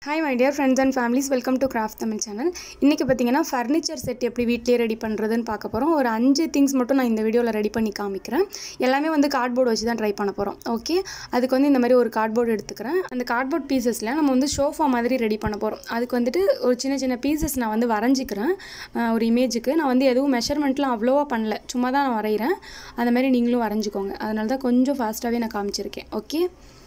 hi my dear friends and families welcome to craft Tamil channel இன்றைக்கி பார்த்தீங்கன்னா furniture set எப்படி வீட்டிலேயே ரெடி பண்ணுறதுன்னு பார்க்க போகிறோம் ஒரு அஞ்சு திங்ஸ் மட்டும் நான் இந்த வீடியோவில் ரெடி பண்ணி காமிக்கிறேன் எல்லாமே வந்து கார்ட்போர்டு வச்சு தான் ட்ரை பண்ண போகிறோம் ஓகே அதுக்கு வந்து இந்த மாதிரி ஒரு கார்ட்போர்டு எடுத்துக்கிறேன் அந்த கார்ட்போர்ட் பீசஸில் நம்ம வந்து ஷோஃபா மாதிரி ரெடி பண்ண போகிறோம் அதுக்கு வந்துட்டு ஒரு சின்ன சின்ன பீசஸ் நான் வந்து வரைஞ்சிக்கிறேன் அஹ் ஒரு இமேஜுக்கு நான் வந்து எதுவும் மெஷர்மெண்ட்லாம் அவ்வளோவா பண்ணல சும்மா தான் நான் வரைகிறேன் அந்த மாதிரி நீங்களும் வரைஞ்சிக்கோங்க அதனால தான் கொஞ்சம் ஃபாஸ்ட்டாகவே நான் காமிச்சிருக்கேன் ஓகே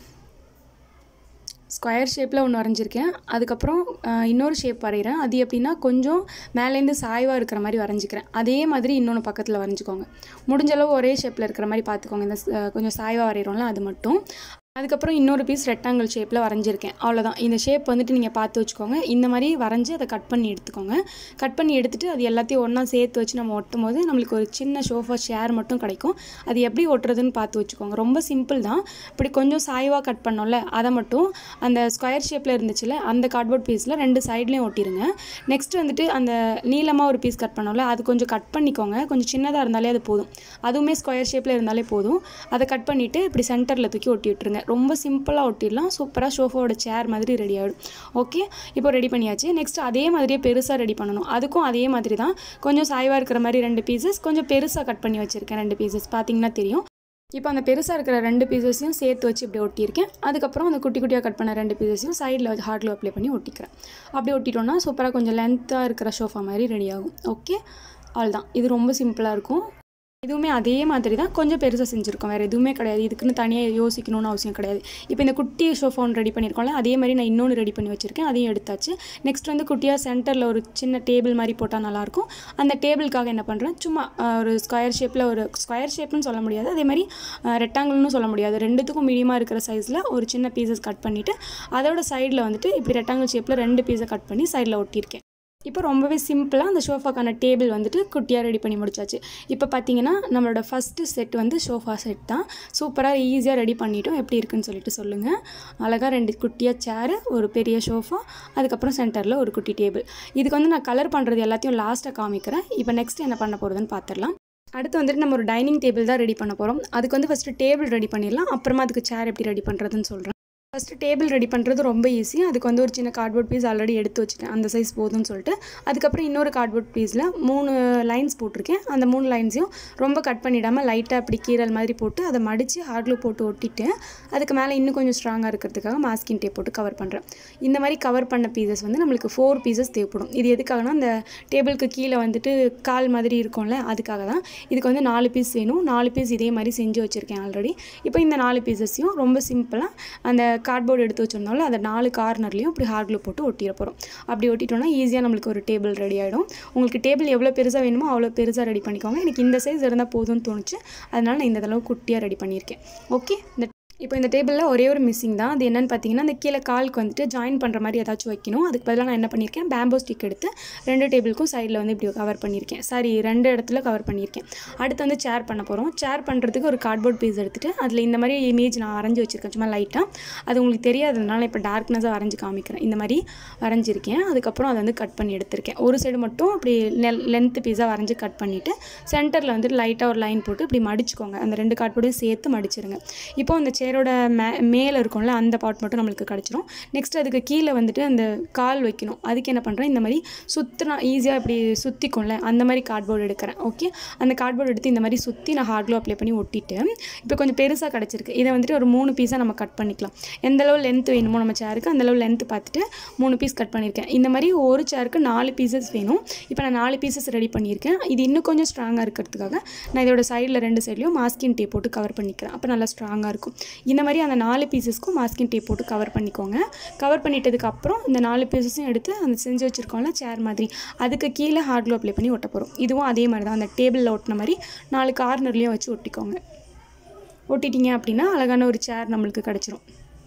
ஸ்கொயர் ஷேப்பில் ஒன்று வரைஞ்சிருக்கேன் அதுக்கப்புறம் அஹ், இன்னொரு ஷேப் வரைகிறேன் அது எப்படின்னா கொஞ்சம் மேலேருந்து சாய்வாக இருக்கிற மாதிரி வரைஞ்சிக்கிறேன் அதே மாதிரி இன்னொன்று பக்கத்தில் வரைஞ்சிக்கோங்க முடிஞ்ச அளவு ஒரே ஷேப்பில் இருக்கிற மாதிரி பார்த்துக்கோங்க இந்த அஹ், கொஞ்சம் சாய்வாக வரைகிறோம்ல அது மட்டும் அதுக்கப்புறம் இன்னொரு பீஸ் ரெக்டாங்கிள் ஷேப்பில் வரைஞ்சிருக்கேன் அவ்வளோதான் இந்த ஷேப் வந்துட்டு நீங்கள் பார்த்து வச்சுக்கோங்க இந்த மாதிரி வரைஞ்சி அதை கட் பண்ணி எடுத்துக்கோங்க கட் பண்ணி எடுத்துட்டு அது எல்லாத்தையும் ஒன்றா சேர்த்து வச்சு நம்ம ஒட்டும் போது நம்மளுக்கு ஒரு சின்ன ஷோஃபா ஷேர் மட்டும் கிடைக்கும் அது எப்படி ஒட்டுறதுன்னு பார்த்து வச்சுக்கோங்க ரொம்ப சிம்பிள் தான் இப்படி கொஞ்சம் சாய்வாக கட் பண்ணோம்ல அதை மட்டும் அந்த ஸ்கொயர் ஷேப்பில் இருந்துச்சுல அந்த கார்ட்போர்ட் பீஸில் ரெண்டு சைட்லேயும் ஒட்டிடுங்க நெக்ஸ்ட் வந்துட்டு அந்த நீளமாக ஒரு பீஸ் கட் பண்ணோம்ல அது கொஞ்சம் கட் பண்ணிக்கோங்க கொஞ்சம் சின்னதாக இருந்தாலே அது போதும் அதுவுமே ஸ்கொயர் ஷேப்பில் இருந்தாலே போதும் அதை கட் பண்ணிவிட்டு இப்படி சென்டரில் தூக்கி ஒட்டி விட்டுருங்க ரொம்ப சிம்பிளாக ஒட்டிடலாம் சூப்பராக சோஃபாவோட சேர் மாதிரி ரெடி ஆகிடும் ஓகே இப்போ ரெடி பண்ணியாச்சு நெக்ஸ்ட் அதே மாதிரியே பெருசாக ரெடி பண்ணணும் அதுக்கும் அதே மாதிரி தான் கொஞ்சம் சாய்வாக இருக்கிற மாதிரி ரெண்டு பீசஸ் கொஞ்சம் பெருசாக கட் பண்ணி வச்சுருக்கேன் ரெண்டு பீசஸ் பார்த்தீங்கன்னா தெரியும் இப்போ அந்த பெருசாக இருக்கிற ரெண்டு பீசஸையும் சேர்த்து வச்சு இப்படி ஒட்டியிருக்கேன் அதுக்கப்புறம் அந்த குட்டி குட்டியாக கட் பண்ண ரெண்டு பீசஸையும் சைடில் வச்சு ஹார்ட்ல அப்ளை பண்ணி ஒட்டிக்கிறேன் அப்படி ஒட்டிட்டோம்னா சூப்பராக கொஞ்சம் லென்த்தாக இருக்கிற சோஃபா மாதிரி ரெடி ஆகும் ஓகே அவ்வளோதான் இது ரொம்ப சிம்பிளாக இருக்கும் இதுவுமே அதே மாதிரி தான் கொஞ்சம் பெருசாக செஞ்சுருக்கோம் வேறு எதுவுமே கிடையாது இதுக்குன்னு தனியாக யோசிக்கணும்னு அவசியம் கிடையாது இப்போ இந்த குட்டி ஷோஃபா ஒன்று ரெடி பண்ணியிருக்கோம்ல அதே மாதிரி நான் இன்னொன்று ரெடி பண்ணி வச்சுருக்கேன் அதையும் எடுத்தாச்சு நெக்ஸ்ட் வந்து குட்டியாக சென்டரில் ஒரு சின்ன டேபிள் மாதிரி போட்டால் நல்லாயிருக்கும் அந்த டேபிளுக்காக என்ன பண்ணுறேன் சும்மா அஹ், ஒரு ஸ்கொயர் ஷேப்பில் ஒரு ஸ்கொயர் ஷேப்னு சொல்ல முடியாது அதே மாதிரி ரெக்டாங்கிள்னு சொல்ல முடியாது ரெண்டுத்துக்கும் மீடியமாக இருக்கிற சைஸில் ஒரு சின்ன பீசஸ் கட் பண்ணிவிட்டு அதோட சைடில் வந்துட்டு இப்படி ரெக்டாங்கிள் ஷேப்பில் ரெண்டு பீஸை கட் பண்ணி சைடில் ஒட்டியிருக்கேன் இப்போ ரொம்பவே சிம்பிளாக அந்த சோஃபாக்கான டேபிள் வந்துட்டு குட்டியாக ரெடி பண்ணி முடிச்சாச்சு இப்போ பார்த்தீங்கன்னா நம்மளோட ஃபஸ்ட்டு செட் வந்து சோஃபா செட் தான் சூப்பராக ஈஸியாக ரெடி பண்ணிட்டோம் எப்படி இருக்குன்னு சொல்லிட்டு சொல்லுங்கள் அழகாக ரெண்டு குட்டியாக சேரு ஒரு பெரிய சோஃபா அதுக்கப்புறம் சென்டரில் ஒரு குட்டி டேபிள் இதுக்கு வந்து நான் கலர் பண்ணுறது எல்லாத்தையும் லாஸ்ட்டாக காமிக்கிறேன் இப்போ நெக்ஸ்ட் என்ன பண்ண போகிறதுன்னு பார்த்துடலாம் அடுத்து வந்துட்டு நம்ம ஒரு டைனிங் டேபிள் தான் ரெடி பண்ண போகிறோம் அதுக்கு வந்து ஃபஸ்ட்டு டேபிள் ரெடி பண்ணிடலாம் அப்புறமா அதுக்கு சேர் எப்படி ரெடி பண்ணுறதுன்னு சொல்கிறேன் ஃபஸ்ட்டு டேபிள் ரெடி பண்ணுறது ரொம்ப ஈஸி அதுக்கு வந்து ஒரு சின்ன கார்ட்போர்ட் பீஸ் ஆல்ரெடி எடுத்து வச்சுட்டேன் அந்த சைஸ் போதும்னு சொல்லிட்டு அதுக்கப்புறம் இன்னொரு கார்ட்போர்ட் பீஸில் மூணு லைன்ஸ் போட்டிருக்கேன் அந்த மூணு லைன்ஸையும் ரொம்ப கட் பண்ணிடாமல் லைட்டாக அப்படி கீரல் மாதிரி போட்டு அதை மடித்து ஹார்ட்லூ போட்டு ஒட்டிட்டு அதுக்கு மேலே இன்னும் கொஞ்சம் ஸ்ட்ராங்காக இருக்கிறதுக்காக மாஸ்கின் டேப் போட்டு கவர் பண்ணுறேன் இந்த மாதிரி கவர் பண்ண பீசஸ் வந்து நம்மளுக்கு ஃபோர் பீசஸ் தேவைப்படும் இது எதுக்காகனா அந்த டேபிளுக்கு கீழே வந்துட்டு கால் மாதிரி இருக்கும்ல அதுக்காக தான் இதுக்கு வந்து நாலு பீஸ் வேணும் நாலு பீஸ் இதே மாதிரி செஞ்சு வச்சுருக்கேன் ஆல்ரெடி இப்போ இந்த நாலு பீசஸையும் ரொம்ப சிம்பிளாக அந்த கார்ட்போர்டு எடுத்து வச்சிருந்தாலும் அந்த நாலு கார்னர்லேயும் இப்படி ஹார்ட்ல போட்டு ஒட்டிட போகிறோம் அப்படி ஒட்டிட்டோம்னா ஈஸியாக நம்மளுக்கு ஒரு டேபிள் ரெடி ஆகிடும் உங்களுக்கு டேபிள் எவ்வளோ பெருசாக வேணுமோ அவ்வளோ பெருசாக ரெடி பண்ணிக்கோங்க எனக்கு இந்த சைஸ் இருந்தால் போதும்னு தோணுச்சு அதனால நான் இந்த அளவு குட்டியாக ரெடி பண்ணியிருக்கேன் ஓகே இந்த இப்போ இந்த டேபிளில் ஒரே ஒரு மிஸ்ஸிங் தான் அது என்னென்னு பார்த்தீங்கன்னா அந்த கீழே காலுக்கு வந்துட்டு ஜாயின் பண்ணுற மாதிரி ஏதாச்சும் வைக்கணும் அதுக்கு பதிலாக நான் என்ன பண்ணியிருக்கேன் பேம்போ ஸ்டிக் எடுத்து ரெண்டு டேபிளுக்கும் சைடில் வந்து இப்படி கவர் பண்ணியிருக்கேன் சாரி ரெண்டு இடத்துல கவர் பண்ணியிருக்கேன் அடுத்து வந்து சேர் பண்ண போகிறோம் சேர் பண்ணுறதுக்கு ஒரு கார்ட்போர்ட் பீஸ் எடுத்துகிட்டு அதில் இந்த மாதிரி இமேஜ் நான் வரைஞ்சி வச்சுருக்கேன் சும்மா லைட்டாக அது உங்களுக்கு தெரியாததுனால இப்போ டார்க்னஸாக வரைஞ்சி காமிக்கிறேன் இந்த மாதிரி வரைஞ்சிருக்கேன் அதுக்கப்புறம் அதை வந்து கட் பண்ணி எடுத்திருக்கேன் ஒரு சைடு மட்டும் அப்படி லென்த் பீஸாக வரைஞ்சி கட் பண்ணிவிட்டு சென்டரில் வந்து லைட்டாக ஒரு லைன் போட்டு இப்படி மடிச்சுக்கோங்க அந்த ரெண்டு கார்ட்போர்டையும் சேர்த்து மடிச்சிருங்க இப்போ அந்த சேரோட மே மேலே இருக்கும்ல அந்த பார்ட் மட்டும் நம்மளுக்கு கிடச்சிரும் நெக்ஸ்ட் அதுக்கு கீழே வந்துட்டு அந்த கால் வைக்கணும் அதுக்கு என்ன பண்ணுறேன் இந்த மாதிரி சுற்றினா ஈஸியாக இப்படி சுற்றிக்கும்ல அந்த மாதிரி கார்ட்போர்டு எடுக்கிறேன் ஓகே அந்த கார்ட்போர்டு எடுத்து இந்த மாதிரி சுற்றி நான் ஹார்ட்லோ அப்ளை பண்ணி ஒட்டிட்டு இப்போ கொஞ்சம் பெருசாக கிடச்சிருக்கு இதை வந்துட்டு ஒரு மூணு பீஸாக நம்ம கட் பண்ணிக்கலாம் எந்த அளவு லென்த் வேணுமோ நம்ம சேருக்கு அந்த அளவு லென்த் பார்த்துட்டு மூணு பீஸ் கட் பண்ணியிருக்கேன் இந்த மாதிரி ஒரு சேருக்கு நாலு பீசஸ் வேணும் இப்போ நான் நாலு பீசஸ் ரெடி பண்ணியிருக்கேன் இது இன்னும் கொஞ்சம் ஸ்ட்ராங்காக இருக்கிறதுக்காக நான் இதோட சைடில் ரெண்டு சைட்லையும் மாஸ்கின் டேப் போட்டு கவர் பண்ணிக்கிறேன் அப்போ நல்லா ஸ்ட்ராங்காக இருக்கும் இந்த மாதிரி அந்த நாலு பீசஸ்க்கும் மாஸ்கின் டேப் போட்டு கவர் பண்ணிக்கோங்க கவர் பண்ணிட்டதுக்கு அப்புறம் இந்த நாலு பீசஸும் எடுத்து அந்த செஞ்சு வச்சுருக்கோம்ல சேர் மாதிரி அதுக்கு கீழே ஹார்ட் அப்ளை பண்ணி ஒட்ட போகிறோம் இதுவும் அதே மாதிரி தான் அந்த டேபிளில் ஒட்டின மாதிரி நாலு கார்னர்லேயும் வச்சு ஒட்டிக்கோங்க ஒட்டிட்டீங்க அப்படின்னா அழகான ஒரு சேர் நம்மளுக்கு கிடச்சிரும்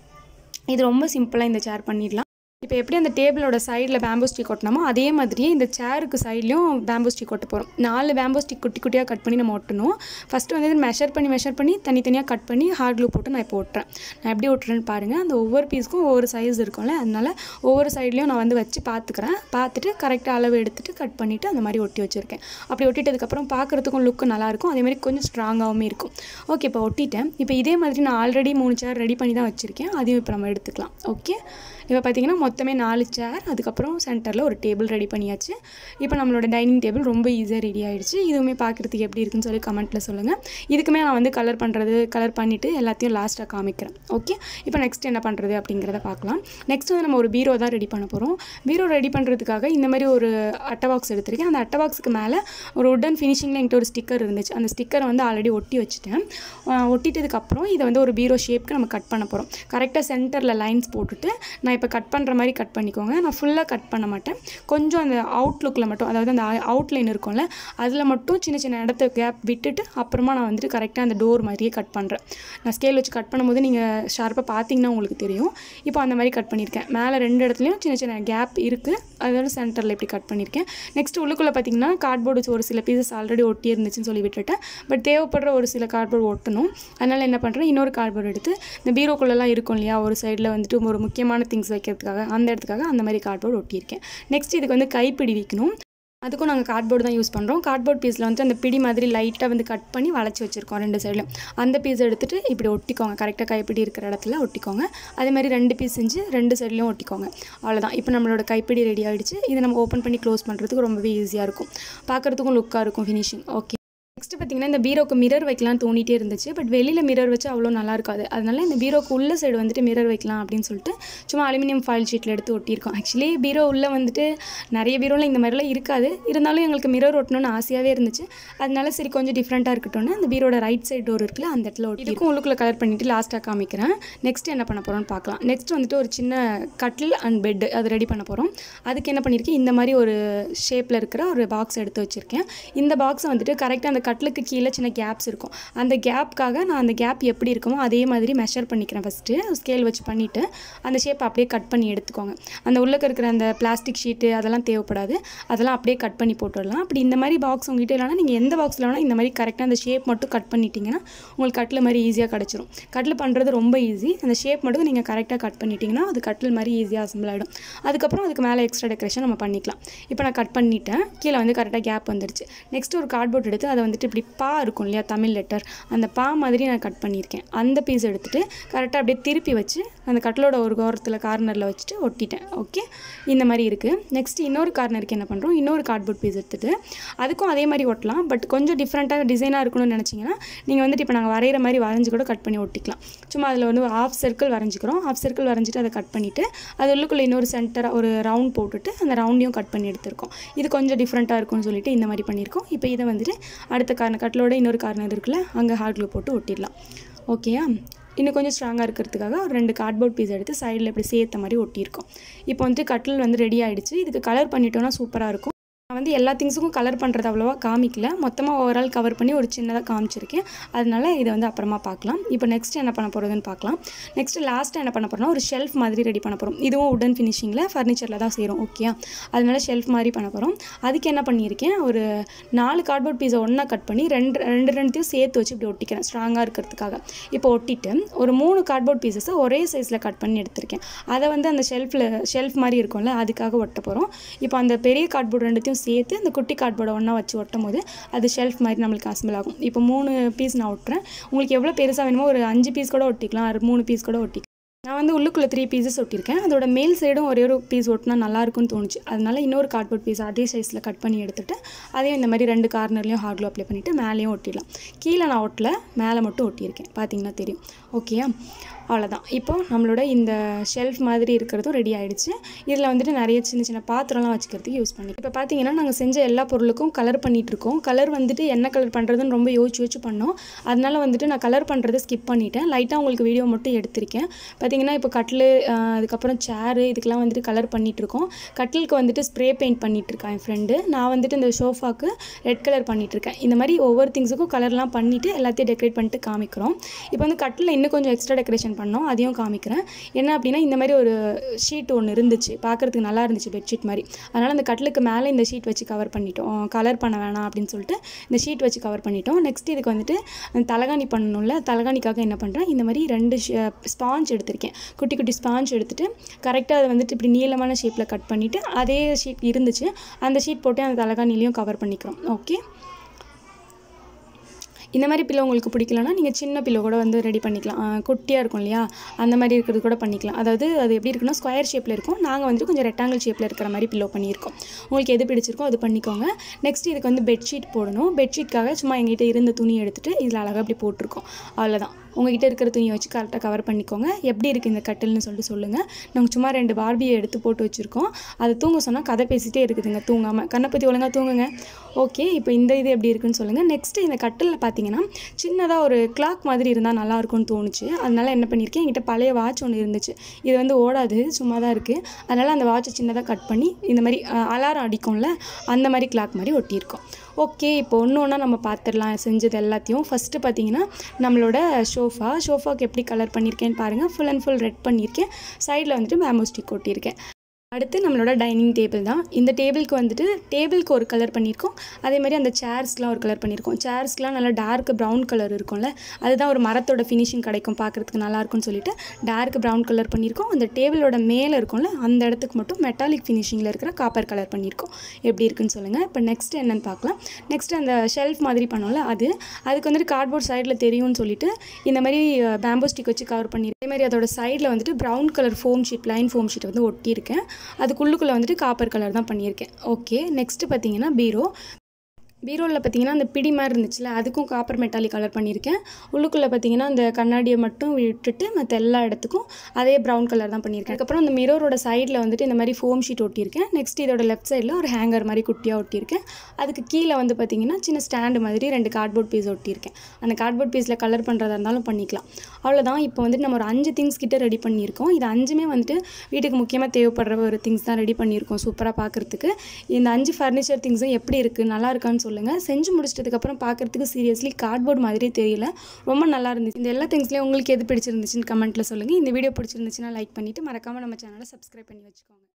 இது ரொம்ப சிம்பிளாக இந்த சேர் பண்ணிடலாம் இப்போ எப்படி அந்த டேபிளோட சைடில் பேம்போ ஸ்டிக் ஒட்டினமோ அதே மாதிரியே இந்த சேருக்கு சைட்லேயும் பேம்போ ஸ்டிக் ஒட்ட போகிறோம் நாலு பேம்போ ஸ்டிக் குட்டி குட்டியாக கட் பண்ணி நம்ம ஒட்டணும் ஃபஸ்ட்டு வந்து மெஷர் பண்ணி மெஷர் பண்ணி தனித்தனியாக கட் பண்ணி ஹார்ட் க்ளூ போட்டு நான் இப்போ ஒட்டுறேன் நான் எப்படி ஒட்டுறேன்னு பாருங்கள் அந்த ஒவ்வொரு பீஸ்க்கும் ஒவ்வொரு சைஸ் இருக்கும்ல அதனால ஒவ்வொரு சைட்லேயும் நான் வந்து வச்சு பார்த்துக்கிறேன் பார்த்துட்டு கரெக்டாக அளவு எடுத்துட்டு கட் பண்ணிவிட்டு அந்த மாதிரி ஒட்டி வச்சுருக்கேன் அப்படி ஒட்டிட்டதுக்கப்புறம் பார்க்குறதுக்கும் லுக்கு நல்லாயிருக்கும் அதே மாதிரி கொஞ்சம் ஸ்ட்ராங்காகவும் இருக்கும் ஓகே இப்போ ஒட்டிட்டேன் இப்போ இதே மாதிரி நான் ஆல்ரெடி மூணு சேர் ரெடி பண்ணி தான் வச்சுருக்கேன் அதையும் இப்போ நம்ம எடுத்துக்கலாம் ஓகே இப்போ பார்த்தீங்கன்னா மொத்தமே நாலு சேர் அதுக்கப்புறம் சென்டரில் ஒரு டேபிள் ரெடி பண்ணியாச்சு இப்போ நம்மளோட டைனிங் டேபிள் ரொம்ப ஈஸியாக ரெடி ஆயிடுச்சு இதுவுமே பார்க்குறதுக்கு எப்படி இருக்குன்னு சொல்லி கமெண்ட்டில் சொல்லுங்கள் இதுக்குமே நான் வந்து கலர் பண்ணுறது கலர் பண்ணிவிட்டு எல்லாத்தையும் லாஸ்ட்டாக காமிக்கிறேன் ஓகே இப்போ நெக்ஸ்ட் என்ன பண்ணுறது அப்படிங்கிறத பார்க்கலாம் நெக்ஸ்ட் வந்து நம்ம ஒரு பீரோ தான் ரெடி பண்ண போகிறோம் பீரோ ரெடி பண்ணுறதுக்காக இந்த மாதிரி ஒரு அட்டை பாக்ஸ் எடுத்திருக்கேன் அந்த அட்டை பாக்ஸுக்கு மேலே ஒரு உடன் ஃபினிஷிங்கில் என்கிட்ட ஒரு ஸ்டிக்கர் இருந்துச்சு அந்த ஸ்டிக்கரை வந்து ஆல்ரெடி ஒட்டி வச்சுட்டேன் அஹ் ஒட்டிட்டதுக்கப்புறம் இதை வந்து ஒரு பீரோ ஷேப்க்கு நம்ம கட் பண்ண போகிறோம் கரெக்டாக சென்டரில் லைன்ஸ் போட்டுட்டு நான் இப்போ கட் பண்ணுற மாதிரி கட் பண்ணிக்கோங்க நான் ஃபுல்லாக கட் பண்ண மாட்டேன் கொஞ்சம் அந்த அவுட்லுக்கில் மட்டும் அதாவது அந்த அவுட்லைன் இருக்கும்ல அதில் மட்டும் சின்ன சின்ன இடத்த கேப் விட்டுட்டு அப்புறமா நான் வந்துட்டு கரெக்டாக அந்த டோர் மாதிரியே கட் பண்ணுறேன் நான் ஸ்கேல் வச்சு கட் பண்ணும்போது நீங்கள் ஷார்ப்பாக பார்த்தீங்கன்னா உங்களுக்கு தெரியும் இப்போ அந்த மாதிரி கட் பண்ணியிருக்கேன் மேலே ரெண்டு இடத்துலையும் சின்ன சின்ன கேப் இருக்குது அதோட சென்டரில் இப்படி கட் பண்ணியிருக்கேன் நெக்ஸ்ட் உள்ளுக்குள்ளே பார்த்தீங்கன்னா கார்ட்போர்டு ஒரு சில பீசஸ் ஆல்ரெடி ஒட்டி இருந்துச்சுன்னு சொல்லி விட்டுட்டேன் பட் தேவைப்படுற ஒரு சில கார்ட்போர்டு ஒட்டணும் அதனால் என்ன பண்ணுறேன் இன்னொரு கார்ட்போர்டு எடுத்து இந்த பீரோக்குள்ளெல்லாம் இருக்கும் இல்லையா ஒரு சைடில் வந்துட்டு ஒரு முக்கியமான திங்ஸ் வைக்கிறதுக்காக அந்த இடத்துக்காக அந்த மாதிரி கார்ட்போர்டு ஒட்டியிருக்கேன் நெக்ஸ்ட் இதுக்கு வந்து கைப்பிடி வைக்கணும் அதுக்கும் நாங்கள் கார்ட்போர்டு தான் யூஸ் பண்ணுறோம் கார்ட்போர்ட் பீஸில் வந்து அந்த பிடி மாதிரி லைட்டாக வந்து கட் பண்ணி வளைச்சி வச்சுருக்கோம் ரெண்டு சைடிலும் அந்த பீஸ் எடுத்துகிட்டு இப்படி ஒட்டிக்கோங்க கரெக்டாக கைப்பிடி இருக்கிற இடத்துல ஒட்டிக்கோங்க அதே மாதிரி ரெண்டு பீஸ் செஞ்சு ரெண்டு சைட்லேயும் ஒட்டிக்கோங்க அவ்வளோதான் இப்போ நம்மளோட கைப்பிடி ரெடி ஆகிடுச்சு இதை நம்ம ஓப்பன் பண்ணி க்ளோஸ் பண்ணுறதுக்கு ரொம்பவே ஈஸியாக இருக்கும் பார்க்குறதுக்கும் லுக்காக இருக்கும் ஃபினிஷிங் ஓகே நெக்ஸ்ட் பார்த்தீங்கன்னா இந்த பீரோக்கு மிரர் வைக்கலாம் தோணிட்டே இருந்துச்சு பட் வெளியில் மிரர் வச்சு அவ்வளோ நல்லா இருக்காது அதனால இந்த பீரோக்கு உள்ள சைடு வந்துட்டு மிரர் வைக்கலாம் அப்படின்னு சொல்லிட்டு சும்மா அலுமினியம் ஃபாயில் ஷீட்டில் எடுத்து ஒட்டியிருக்கோம் ஆக்சுவலி பீரோ உள்ளே வந்துட்டு நிறைய பீரோவில் இந்த மாதிரிலாம் இருக்காது இருந்தாலும் எங்களுக்கு மிரர் ஒட்டணும்னு ஆசையாகவே இருந்துச்சு அதனால சரி கொஞ்சம் டிஃப்ரெண்ட்டாக இருக்கட்டும்னு அந்த பீரோட ரைட் சைடு டோர் இருக்குல்ல அந்த இடத்துல ஒட்டி இதுக்கும் உள்ளுக்குள்ளே கலர் பண்ணிவிட்டு லாஸ்ட்டாக காமிக்கிறேன் நெக்ஸ்ட் என்ன பண்ண போகிறோம்னு பார்க்கலாம் நெக்ஸ்ட் வந்துட்டு ஒரு சின்ன கட்டில் அண்ட் பெட் அது ரெடி பண்ண போகிறோம் அதுக்கு என்ன பண்ணியிருக்கேன் இந்த மாதிரி ஒரு ஷேப்பில் இருக்கிற ஒரு பாக்ஸ் எடுத்து வச்சுருக்கேன் இந்த பாக்ஸை வந்துட்டு கரெக்டாக அந்த கட்டிலுக்கு கீழே சின்ன கேப்ஸ் இருக்கும் அந்த கேப்க்காக நான் அந்த கேப் எப்படி இருக்குமோ அதே மாதிரி மெஷர் பண்ணிக்கிறேன் ஃபஸ்ட்டு ஸ்கேல் வச்சு பண்ணிவிட்டு அந்த ஷேப் அப்படியே கட் பண்ணி எடுத்துக்கோங்க அந்த உள்ளக்க இருக்கிற அந்த பிளாஸ்டிக் ஷீட்டு அதெல்லாம் தேவைப்படாது அதெல்லாம் அப்படியே கட் பண்ணி போட்டுடலாம் அப்படி இந்த மாதிரி பாக்ஸ் உங்ககிட்ட இல்லைனா நீங்கள் எந்த பாக்ஸில் வேணால் இந்த மாதிரி கரெக்டாக அந்த ஷேப் மட்டும் கட் பண்ணிட்டீங்கன்னா உங்களுக்கு கட்டில் மாதிரி ஈஸியாக கிடச்சிரும் கட்டில் பண்ணுறது ரொம்ப ஈஸி அந்த ஷேப் மட்டும் நீங்கள் கரெக்டாக கட் பண்ணிட்டீங்கன்னா அது கட்டில் மாதிரி ஈஸியாக அசம்பிள் ஆகிடும் அதுக்கப்புறம் அதுக்கு மேலே எக்ஸ்ட்ரா டெக்கரேஷன் நம்ம பண்ணிக்கலாம் இப்போ நான் கட் பண்ணிட்டேன் கீழே வந்து கரெக்டாக கேப் வந்துருச்சு நெக்ஸ்ட் ஒரு கார்ட்போர்ட் எடுத்து அதை வந்துட்டு இப்படி பா இருக்கும் இல்லையா தமிழ் லெட்டர் அந்த பா மாதிரி நான் கட் பண்ணியிருக்கேன் அந்த பீஸ் எடுத்துகிட்டு கரெக்டாக அப்படியே திருப்பி வச்சு அந்த கட்டிலோட ஒரு ஓரத்தில் கார்னரில் வச்சுட்டு ஒட்டிட்டேன் ஓகே இந்த மாதிரி இருக்குது நெக்ஸ்ட் இன்னொரு கார்னருக்கு என்ன பண்ணுறோம் இன்னொரு கார்ட்போர்ட் பீஸ் எடுத்துகிட்டு அதுக்கும் அதே மாதிரி ஒட்டலாம் பட் கொஞ்சம் டிஃப்ரெண்ட்டாக டிசைனாக இருக்கணும்னு நினச்சிங்கன்னா நீங்கள் வந்துட்டு இப்போ நாங்கள் வரைகிற மாதிரி வரைஞ்சி கூட கட் பண்ணி ஒட்டிக்கலாம் சும்மா அதில் வந்து ஒரு ஹாஃப் சர்க்கிள் வரைஞ்சிக்கிறோம் ஹாஃப் சர்க்கிள் வரைஞ்சிட்டு அதை கட் பண்ணிவிட்டு அது உள்ளுக்குள்ளே இன்னொரு சென்டராக ஒரு ரவுண்ட் போட்டுட்டு அந்த ரவுண்டையும் கட் பண்ணி எடுத்திருக்கோம் இது கொஞ்சம் டிஃப்ரெண்ட்டாக இருக்கும்னு சொல்லிட்டு இந்த மாதிரி பண்ணியிருக்கோம் இப்போ இதை வந்துட்டு அடுத்த கார்னர் கட்டிலோட இன்னொரு கார்னர் இருக்குல்ல அங்கே ஹார்ட் க்ளூ போட்டு ஒட்டிடலாம் ஓகேயா இன்னும் கொஞ்சம் ஸ்ட்ராங்காக இருக்கிறதுக்காக ஒரு ரெண்டு கார்ட்போர்ட் பீஸ் எடுத்து சைடில் இப்படி சேர்த்த மாதிரி ஒட்டியிருக்கோம் இப்போ வந்துட்டு கட்டில் வந்து ரெடி ஆகிடுச்சு இதுக்கு கலர் பண்ணிட்டோன்னா சூப்பராக இருக்கும் நான் வந்து எல்லா திங்ஸுக்கும் கலர் பண்ணுறது அவ்வளோவா காமிக்கல மொத்தமாக ஓவரால் கவர் பண்ணி ஒரு சின்னதாக காமிச்சிருக்கேன் அதனால இதை வந்து அப்புறமா பார்க்கலாம் இப்போ நெக்ஸ்ட் என்ன பண்ண போகிறதுன்னு பார்க்கலாம் நெக்ஸ்ட் லாஸ்ட்டாக என்ன பண்ண போகிறோம்னா ஒரு ஷெல்ஃப் மாதிரி ரெடி பண்ண போகிறோம் இதுவும் உடன் ஃபினிஷிங்கில் ஃபர்னிச்சரில் தான் செய்கிறோம் ஓகே அதனால ஷெல்ஃப் மாதிரி பண்ண போகிறோம் அதுக்கு என்ன பண்ணியிருக்கேன் ஒரு நாலு கார்ட்போர்ட் பீஸை ஒன்றா கட் பண்ணி ரெண்டு ரெண்டு ரெண்டுத்தையும் சேர்த்து வச்சு இப்படி ஒட்டிக்கிறேன் ஸ்ட்ராங்காக இருக்கிறதுக்காக இப்போ ஒட்டிட்டு ஒரு மூணு கார்ட்போர்ட் பீசஸை ஒரே சைஸில் கட் பண்ணி எடுத்திருக்கேன் அதை வந்து அந்த ஷெல்ஃபில் ஷெல்ஃப் மாதிரி இருக்கும்ல அதுக்காக ஒட்ட போகிறோம் இப்போ அந்த பெரிய கார்ட்போர்ட் ரெண்டுத்தையும் சேர்த்து அந்த குட்டி கார்ட்போர்டை ஒன்றா வச்சு ஒட்டும் போது அது ஷெல்ஃப் மாதிரி நம்மளுக்கு அசம்பிள் ஆகும் இப்போ மூணு பீஸ் நான் ஒட்டுறேன் உங்களுக்கு எவ்வளோ பெருசாக வேணுமோ ஒரு அஞ்சு பீஸ் கூட ஒட்டிக்கலாம் ஒரு மூணு பீஸ் கூட ஒட்டிக்கலாம் நான் வந்து உள்ளுக்குள்ளே த்ரீ பீசஸ் ஒட்டியிருக்கேன் அதோட மேல் சைடும் ஒரே ஒரு பீஸ் ஒட்டினா நல்லாயிருக்கும்னு தோணுச்சு அதனால இன்னொரு கார்ட்போர்ட் பீஸ் அதே சைஸில் கட் பண்ணி எடுத்துகிட்டு அதையும் இந்த மாதிரி ரெண்டு கார்னர்லையும் ஹார்ட்லோ அப்ளை பண்ணிவிட்டு மேலேயும் ஒட்டிடலாம் கீழே நான் ஒட்டல மேலே மட்டும் ஒட்டியிருக்கேன் பார்த்தீங்கன்னா தெரியும் ஓகேயா அவ்வளோதான் இப்போ நம்மளோட இந்த ஷெல்ஃப் மாதிரி இருக்கிறதும் ரெடி ஆகிடுச்சு இதில் வந்துட்டு நிறைய சின்ன சின்ன பாத்திரம்லாம் வச்சுக்கிறதுக்கு யூஸ் பண்ணி இப்போ பார்த்தீங்கன்னா நாங்கள் செஞ்ச எல்லா பொருளுக்கும் கலர் பண்ணிகிட்டு இருக்கோம் கலர் வந்துட்டு என்ன கலர் பண்ணுறதுன்னு ரொம்ப யோசிச்சு யோசிச்சு பண்ணோம் அதனால வந்துட்டு நான் கலர் பண்ணுறதை ஸ்கிப் பண்ணிட்டேன் லைட்டாக உங்களுக்கு வீடியோ மட்டும் எடுத்திருக்கேன் பார்த்தீங்கன்னா இப்போ கட்டில் அதுக்கப்புறம் சேரு இதுக்கெல்லாம் வந்துட்டு கலர் பண்ணிகிட்டு இருக்கோம் கட்டிலுக்கு வந்துட்டு ஸ்ப்ரே பெயிண்ட் பண்ணிகிட்டு இருக்கான் என் ஃப்ரெண்டு நான் வந்துட்டு இந்த ஷோஃபாக்கு ரெட் கலர் பண்ணிகிட்ருக்கேன் இந்த மாதிரி ஒவ்வொரு திங்ஸுக்கும் கலர்லாம் பண்ணிவிட்டு எல்லாத்தையும் டெக்கரேட் பண்ணிட்டு காமிக்கிறோம் இப்போ வந்து கட்டில் இன்னும் கொஞ்சம் எக்ஸ்ட்ரா டெக்கரேஷன் பண்ணோம் அதையும் காமிக்கிறேன் என்ன அப்படின்னா இந்த மாதிரி ஒரு ஷீட் ஒன்று இருந்துச்சு பார்க்குறதுக்கு நல்லா இருந்துச்சு பெட்ஷீட் மாதிரி அதனால் அந்த கட்டிலுக்கு மேலே இந்த ஷீட் வச்சு கவர் பண்ணிட்டோம் கலர் பண்ண வேணாம் அப்படின்னு சொல்லிட்டு இந்த ஷீட் வச்சு கவர் பண்ணிட்டோம் நெக்ஸ்ட் இதுக்கு வந்துட்டு தலகாணி பண்ணணும்ல தலகாணிக்காக என்ன பண்ணுறேன் இந்த மாதிரி ரெண்டு ஸ்பாஞ்ச் எடுத்திருக்கேன் குட்டி குட்டி ஸ்பாஞ்ச் எடுத்துகிட்டு கரெக்டாக அதை வந்துட்டு இப்படி நீளமான ஷேப்பில் கட் பண்ணிவிட்டு அதே ஷீட் இருந்துச்சு அந்த ஷீட் போட்டு அந்த தலகாணிலையும் கவர் பண்ணிக்கிறோம் ஓகே இந்த மாதிரி பில்லோ உங்களுக்கு பிடிக்கலனா நீங்கள் சின்ன பில்லோ கூட வந்து ரெடி பண்ணிக்கலாம் குட்டியாக இருக்கும் இல்லையா அந்த மாதிரி இருக்கிறது கூட பண்ணிக்கலாம் அதாவது அது எப்படி இருக்குன்னா ஸ்கொயர் ஷேப்பில் இருக்கும் நாங்கள் வந்துட்டு கொஞ்சம் ரெக்டாங்கிள் ஷேப்பில் இருக்கிற மாதிரி பில்லோ பண்ணியிருக்கோம் உங்களுக்கு எது பிடிச்சிருக்கோ அது பண்ணிக்கோங்க நெக்ஸ்ட் இதுக்கு வந்து பெட்ஷீட் போடணும் பெட்ஷீட்காக சும்மா எங்கிட்ட இருந்த துணி எடுத்துகிட்டு இதில் அழகாக அப்படி போட்டிருக்கோம் அவ்வளோதான் உங்ககிட்ட இருக்கிற துணியை வச்சு கரெக்டாக கவர் பண்ணிக்கோங்க எப்படி இருக்குது இந்த கட்டில்னு சொல்லிட்டு சொல்லுங்கள் நாங்கள் சும்மா ரெண்டு பார்பியை எடுத்து போட்டு வச்சுருக்கோம் அது தூங்க சொன்னால் கதை பேசிகிட்டே இருக்குதுங்க தூங்காமல் கண்ணை பற்றி ஒழுங்காக தூங்குங்க ஓகே இப்போ இந்த இது எப்படி இருக்குன்னு சொல்லுங்கள் நெக்ஸ்ட்டு இந்த கட்டிலில் பார்த்தீங்கன்னா சின்னதாக ஒரு கிளாக் மாதிரி இருந்தால் நல்லாயிருக்கும்னு தோணுச்சு அதனால என்ன பண்ணியிருக்கேன் என்கிட்ட பழைய வாட்ச் ஒன்று இருந்துச்சு இது வந்து ஓடாது சும்மா தான் இருக்குது அதனால் அந்த வாட்சை சின்னதாக கட் பண்ணி இந்த மாதிரி அலாரம் அடிக்கும்ல அந்த மாதிரி கிளாக் மாதிரி ஒட்டியிருக்கோம் ஓகே இப்போ ஒன்று ஒன்றா நம்ம பார்த்துடலாம் செஞ்சது எல்லாத்தையும் ஃபஸ்ட்டு பார்த்தீங்கன்னா நம்மளோட ஷோஃபா ஷோஃபாவுக்கு எப்படி கலர் பண்ணியிருக்கேன்னு பாருங்கள் ஃபுல் அண்ட் ஃபுல் ரெட் பண்ணியிருக்கேன் சைடில் வந்துட்டு பேம்போ ஸ்டிக் ஒட்டியிருக்கேன் அடுத்து நம்மளோட டைனிங் டேபிள் தான் இந்த டேபிளுக்கு வந்துட்டு டேபிளுக்கு ஒரு கலர் பண்ணியிருக்கோம் அதே மாதிரி அந்த சேர்ஸ்க்குலாம் ஒரு கலர் பண்ணியிருக்கோம் சேர்ஸ்க்குலாம் நல்லா டார்க் ப்ரௌன் கலர் இருக்கும்ல அதுதான் ஒரு மரத்தோட ஃபினிஷிங் கிடைக்கும் பார்க்குறதுக்கு நல்லாயிருக்கும்னு சொல்லிட்டு டார்க் ப்ரௌன் கலர் பண்ணியிருக்கோம் அந்த டேபிளோட மேலே இருக்கும்ல அந்த இடத்துக்கு மட்டும் மெட்டாலிக் ஃபினிஷிங்கில் இருக்கிற காப்பர் கலர் பண்ணியிருக்கோம் எப்படி இருக்குன்னு சொல்லுங்கள் இப்போ நெக்ஸ்ட் என்னென்னு பார்க்கலாம் நெக்ஸ்ட் அந்த ஷெல்ஃப் மாதிரி பண்ணோம்ல அது அதுக்கு வந்துட்டு கார்ட்போர்ட் சைடில் தெரியும்னு சொல்லிட்டு இந்த மாதிரி பேம்போ ஸ்டிக் வச்சு கவர் பண்ணி அதே மாதிரி அதோட சைடில் வந்துட்டு brown colour foam sheet line foam sheet வந்து ஒட்டியிருக்கேன் அதுக்குள்ளுக்குள்ளே வந்துட்டு காப்பர் கலர் தான் பண்ணியிருக்கேன் ஓகே நெக்ஸ்ட்டு பார்த்தீங்கன்னா பீரோ பீரோவில் பார்த்தீங்கன்னா அந்த பிடி மாதிரி இருந்துச்சுல அதுக்கும் காப்பர் மெட்டாலிக் கலர் பண்ணியிருக்கேன் உள்ளுக்குள்ளே பார்த்தீங்கன்னா அந்த கண்ணாடியை மட்டும் விட்டுட்டு மற்ற எல்லா இடத்துக்கும் அதே ப்ரௌன் கலர் தான் பண்ணியிருக்கேன் அதுக்கப்புறம் அந்த மிரோரோட சைடில் வந்துட்டு இந்த மாதிரி ஃபோம் ஷீட் ஒட்டியிருக்கேன் நெக்ஸ்ட் இதோட லெஃப்ட் சைடில் ஒரு ஹேங்கர் மாதிரி குட்டியாக ஒட்டியிருக்கேன் அதுக்கு கீழே வந்து பார்த்தீங்கன்னா சின்ன ஸ்டாண்டு மாதிரி ரெண்டு கார்ட்போர்ட் பீஸ் ஒட்டியிருக்கேன் அந்த கார்ட்போர்ட் பீஸில் கலர் பண்ணுறதா இருந்தாலும் பண்ணிக்கலாம் அவ்வளோதான் இப்போ வந்துட்டு நம்ம ஒரு அஞ்சு திங்ஸ் கிட்ட ரெடி பண்ணியிருக்கோம் இது அஞ்சுமே வந்துட்டு வீட்டுக்கு முக்கியமாக தேவைப்படுற ஒரு திங்ஸ் தான் ரெடி பண்ணியிருக்கோம் சூப்பராக பார்க்குறதுக்கு இந்த அஞ்சு ஃபர்னிச்சர் திங்ஸும் எப்படி இருக்குது நல்லா இருக்கான்னு சொல்லுங்கள் செஞ்சு முடிச்சிட்டதுக்கப்புறம் பார்க்குறதுக்கு சீரியஸ்லி கார்ட்போர்ட் மாதிரியே தெரியல ரொம்ப நல்லா இருந்துச்சு இந்த எல்லா திங்ஸ்லேயும் உங்களுக்கு எது பிடிச்சிருந்துச்சுன்னு கமெண்ட்டில் சொல்லுங்கள் இந்த வீடியோ பிடிச்சிருந்துச்சுன்னா லைக் பண்ணிவிட்டு மறக்காமல் நம்ம சேனலை சப்ஸ்கிரைப் பண்ணி வச்சுக்கோங்க